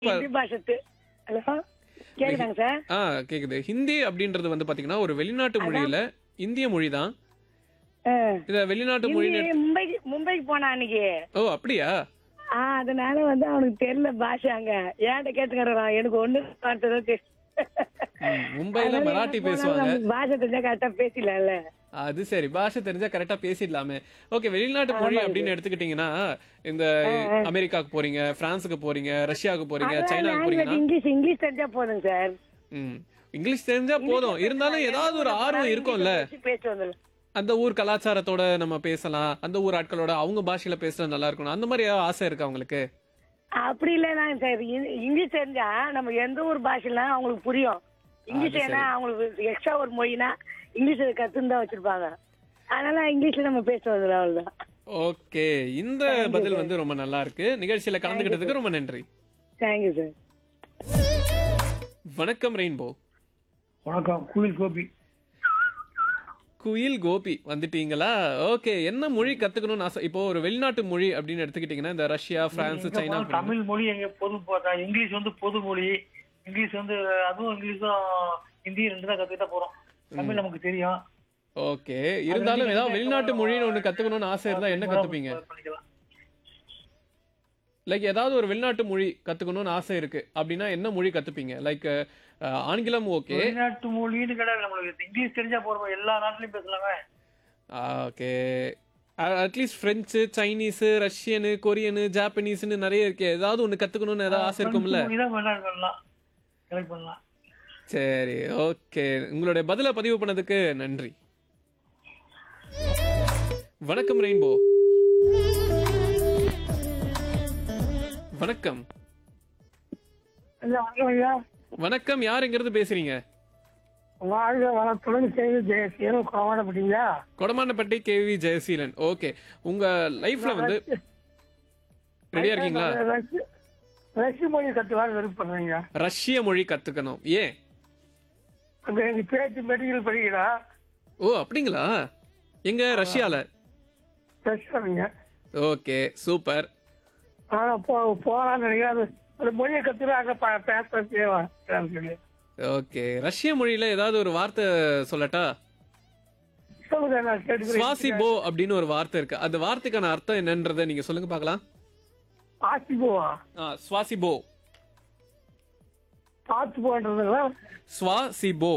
ஹிந்தி பாஷத்து ஹலோ கேக்குதாங்க சார் ஆ கேக்குது ஹிந்தி அப்படின்றது வந்து பாத்தீங்கன்னா ஒரு வெளிநாட்டு மொழியில இந்திய மொழி தான் ஆ. இத வெளிநாட்டு ஹிந்தி மொழி மும்பைக்கு மும்பைக்கு போனான் அன்னைக்கு ஓ அப்படியா ஆ அதனால வந்து அவனுக்கு தெரியல பாஷை அங்க ஏன்ட்ட கேட்டுக்கிறான் எனக்கு ஒண்ணு பார்த்ததோ தெரியும் ம், மும்பைல அதனால மராட்டி எங்க போனாலும் பேசுவாங்க நமக்கு பாஷை தெரிஞ்சா கரெக்டா பேசலாம்ல அது சரி பாஷை தெரிஞ்சா கரெக்டா பேசிடலாமே ஓகே வெளிநாட்டு மொழி அப்படின்னு எடுத்துக்கிட்டீங்கன்னா இந்த அமெரிக்காவுக்கு போறீங்க பிரான்ஸுக்கு போறீங்க ரஷ்யாவுக்கு போறீங்க சைனாக்கு லாங்குவேஜ் போறீங்கன்னா இங்கிலீஷ் இங்கிலீஷ் தெரிஞ்சா போதுங்க சார் ம் இங்கிலீஷ் தெரிஞ்சா போதும் இருந்தாலும் ஏதாவது ஒரு ஆர்வம் இருக்கும்ல பேச்சு வந்துடும் அந்த ஊர் கலாச்சாரத்தோட நம்ம பேசலாம் அந்த ஊர் ஆட்களோட அவங்க பாஷையில பேசுறது நல்லா இருக்கணும் அந்த மாதிரி ஏதாவது ஆசை இருக்கா உங்களுக்கு அப்படி இல்லைனா சார் இ- இங்கிலீஷ் தெரிஞ்சா நம்ம எந்த ஒரு பாஷைனா அவங்களுக்கு புரியும் இங்கிலீஷ் ஏன்னா அவங்களுக்கு எக்ஸ்ட்ரா ஒரு மொழினா இங்கிலீஷ் கத்துன்னு தான் வச்சிருப்பாங்க அதனால இங்கிலீஷ்ல நம்ம பேசுறது அவ்வளவுதான் ஓகே இந்த பதில் வந்து ரொம்ப நல்லா இருக்கு நிகழ்ச்சியில கலந்துக்கிட்டதுக்கு ரொம்ப நன்றி தேங்க்யூ சார் வணக்கம் ரெயின்போ வணக்கம் குயில் கோபி குயில் கோபி வந்துட்டீங்களா ஓகே என்ன மொழி கத்துக்கணும்னு ஆசை இப்போ ஒரு வெளிநாட்டு மொழி அப்படின்னு எடுத்துக்கிட்டீங்கன்னா இந்த ரஷ்யா பிரான்ஸ் எங்க சைனா போனாலும் தமிழ் மொழி எங்க பொது போட்டா இங்கிலீஷ் வந்து பொது மொழி இங்கிலீஷ் வந்து அதுவும் இங்கிலீஷும் ஹிந்தி ரெண்டு தான் கத்துக்கிட்டா போறோம் தமிழ் நமக்கு தெரியும் ஓகே இருந்தாலும் ஏதாவது வெளிநாட்டு மொழின்னு ஒண்ணு கத்துக்கணும்னு ஆசை இருந்தா என்ன கத்துப்பீங்க பண்ணிக்கலாம் லைக் ஏதாவது ஒரு வெளிநாட்டு மொழி கத்துக்கணும்னு ஆசை இருக்கு அப்படின்னா என்ன மொழி கத்துப்பீங்க லைக் ஆங்கிலம் ஓகே வெளிநாட்டு மொழின்னு கிடையாது நம்மளுக்கு இங்கிலீஷ் தெரிஞ்சா போறோம் எல்லா நாட்டிலயும் பேசலாமே ஓகே அட்லீஸ்ட் பிரெஞ்சு சைனீஸ் ரஷ்யனு கொரியனு ஜாப்பனீஸ்னு நிறைய இருக்கு ஏதாவது ஒண்ணு கத்துக்கணும்னு ஏதாவது ஆசை இருக்கும்ல மொழி தான் வெளிநாடு பண்ணலாம் செலக்ட் பண்ணலாம் சரி ஓகே உங்களுடைய பதிலை பதிவு பண்ணதுக்கு நன்றி வணக்கம் ரெயின்போ வணக்கம் ஐயா வணக்கம் யார் எங்கிருந்து பேசுறீங்க வாழ்க வளத்துடன் செய்து ஜெயசீலம் கோவாடப்பட்டீங்களா கொடமானப்பட்டி கேவி ஜெயசீலன் ஓகே உங்க லைஃப்ல வந்து ரெடியா இருக்கீங்களா ரஷ்ய மொழி கத்துக்கலாம் விருப்பப்படுறீங்க ரஷ்ய மொழி கத்துக்கணும் ஏன் அங்க எங்க பேச்சு மெடிக்கல் படிக்கிறா ஓ அப்படிங்களா எங்க ரஷ்யால ரஷ்யாங்க ஓகே சூப்பர் ஆனா போ போறான்னு நினைக்கிறேன் அந்த மொழியை கத்துட்டு அங்க ப- பேச தேவை ஓகே ரஷ்ய மொழியில ஏதாவது ஒரு வார்த்தை சொல்லட்டா சொல்லுங்க நான் கேட்டுக்கிறேன் சுவாசிபோ அப்படின்னு ஒரு வார்த்தை இருக்கு அந்த வார்த்தைக்கான அர்த்தம் என்னன்றதை நீங்க சொல்லுங்க பார்க்கலாம் ஆசிபோவா ஆ, சுவாசிபோ பார்த்து போன்றதுங்களா சுவாசிபோ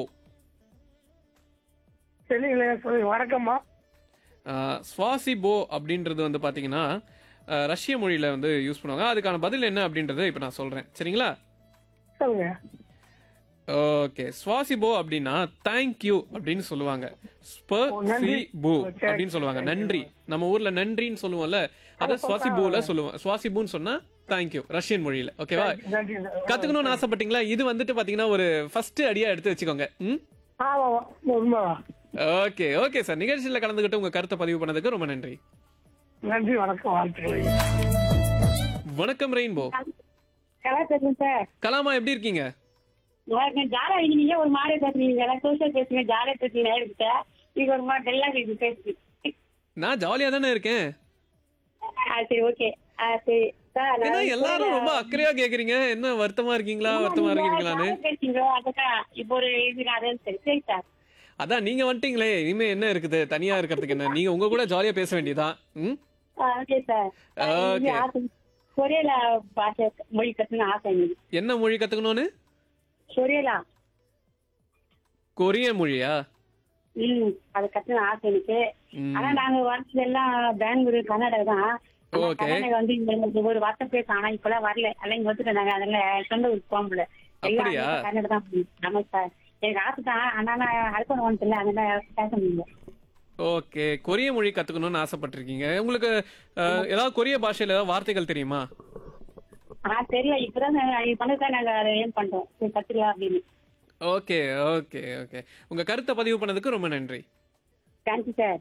தெரியல சொல்லுங்க வணக்கம்மா ஆ, சுவாசிபோ அப்படின்றது வந்து பாத்தீங்கன்னா ஆ, ரஷ்ய மொழியில வந்து யூஸ் பண்ணுவாங்க அதுக்கான பதில் என்ன அப்படின்றத இப்போ நான் சொல்றேன் சரிங்களா சொல்லுங்க ஓகே சுவாசிபோ அப்படின்னா தேங்க்யூ அப்படின்னு சொல்லுவாங்க நன்றி. ஸ்பசிபோ அப்படின்னு சொல்லுவாங்க நன்றி நம்ம ஊர்ல நன்றின்னு சொல்லுவோம்ல அத சுவாசிபோல சொல்லுவோம் சுவாசிபோன்னு சொன்னா தேங்க்யூ ரஷ்யன் மொழியில ஓகேவா நன்றி கத்துக்கணும்னு ஆசைப்பட்டீங்களா இது வந்துட்டு பாத்தீங்கன்னா ஒரு ஃபர்ஸ்ட் அடியா எடுத்து வச்சுக்கோங்க ம் ஆமா உண்மைவா ஓகே ஓகே சார் நிகழ்ச்சியில கலந்துக்கிட்டு உங்க கருத்தை பதிவு பண்ணதுக்கு ரொம்ப நன்றி நன்றி வணக்கம் வாழ்த்துக்கள் வணக்கம் ரெயின்போ நல்லா பேசுங்க சார் கலாமா எப்படி இருக்கீங்க நல்லா இருக்கேன் ஜாலியா இருக்கீங்க நீங்க ஒரு மாதிரி பேசுறீங்க எல்லாம் சோசியல் பேசுங்க ஜாலியா பேசுறீங்க எடுத்த நீங்க ஒரு மாதிரி டெல்லா இருக்கு பேசுறீங்க நான் ஜாலியா தானே இருக்கேன் ஆ, சரி ஓகே ஆ, சரி சார் ஏன்னா நான் எல்லாரும் ரொம்ப அக்கறையா கேக்குறீங்க என்ன வருத்தமா இருக்கீங்களா வருத்தமா நீங்க இருக்கீங்களான்னு ஜாலியா பேசுறீங்களோ அதுதான் இப்போ ஒரு இது அதே சரி சரி சார் அதான் நீங்க வந்துட்டீங்களே இனிமே என்ன இருக்குது தனியா இருக்கிறதுக்கு என்ன நீங்க உங்க கூட ஜாலியா பேச வேண்டியதான் ம் ஆ, ஓகே சார் ஓகே. இது ஆசை. கொரியல பாஷை மொழி கத்துன்னு ஆசை எனக்கு என்ன மொழி கத்துக்கணும்னு கொரியலா கொரிய மொழியா ம் அது கத்துன்னு ஆசை எனக்கு ம். ஆனா நாங்க வரது எல்லாம் பெங்களூரு கர்நாடகா தான் ஆனா ஓகே. கர்நாடகா வந்து இங்க எனக்கு ஒரு வார்த்தை பேச ஆனா இப்பெல்லாம் வரல எல்லாம் இங்க வந்துட்டு நாங்க அதனால சொந்த ஊருக்கு போக முடியல எல்லாம் அப்படியா? அங்க கர்நாடகா தான் போகணும். ஆமா சார் எனக்கு ஆசை தான் ஆனா நான் ஹஸ்பண்ட் ஒன்று இல்லை அதனால பேச முடியல ஓகே கொரிய மொழி கத்துக்கணும்னு ஆசைப்பட்டிருக்கீங்க உங்களுக்கு அஹ், ஏதாவது கொரிய பாஷையில ஏதாவது வார்த்தைகள் தெரியுமா ஆனா தெரியல இப்பதான் நாங்க இது பண்ணதான் நாங்க அதை ஏன் பண்றோம் சரி கத்துக்கலாம் அப்படின்னு ஓகே ஓகே ஓகே உங்க கருத்தை பதிவு பண்ணதுக்கு ரொம்ப நன்றி தேங்க்யூ சார்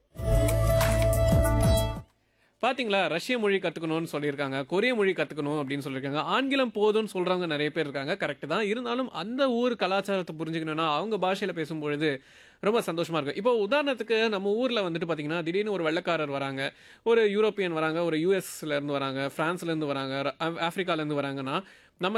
பாத்தீங்களா ரஷ்ய மொழி கத்துக்கணும்னு சொல்லியிருக்காங்க கொரிய மொழி கத்துக்கணும் அப்படின்னு சொல்லியிருக்காங்க ஆங்கிலம் போதும்னு சொல்றவங்க நிறைய பேர் இருக்காங்க கரெக்ட் தான் இருந்தாலும் அந்த ஊர் கலாச்சாரத்தை புரிஞ்சுக்கணும்னா அவங்க பாஷையில பேசும்பொழுது ரொம்ப சந்தோஷமா இருக்கும் இப்போ உதாரணத்துக்கு நம்ம ஊர்ல வந்துட்டு பாத்தீங்கன்னா திடீர்னு ஒரு வெள்ளக்காரர் வராங்க ஒரு யூரோப்பியன் வராங்க ஒரு யூஎஸ்ல இருந்து வராங்க பிரான்ஸ்ல இருந்து வராங்க ஆப்பிரிக்கால இருந்து வராங்கன்னா நம்ம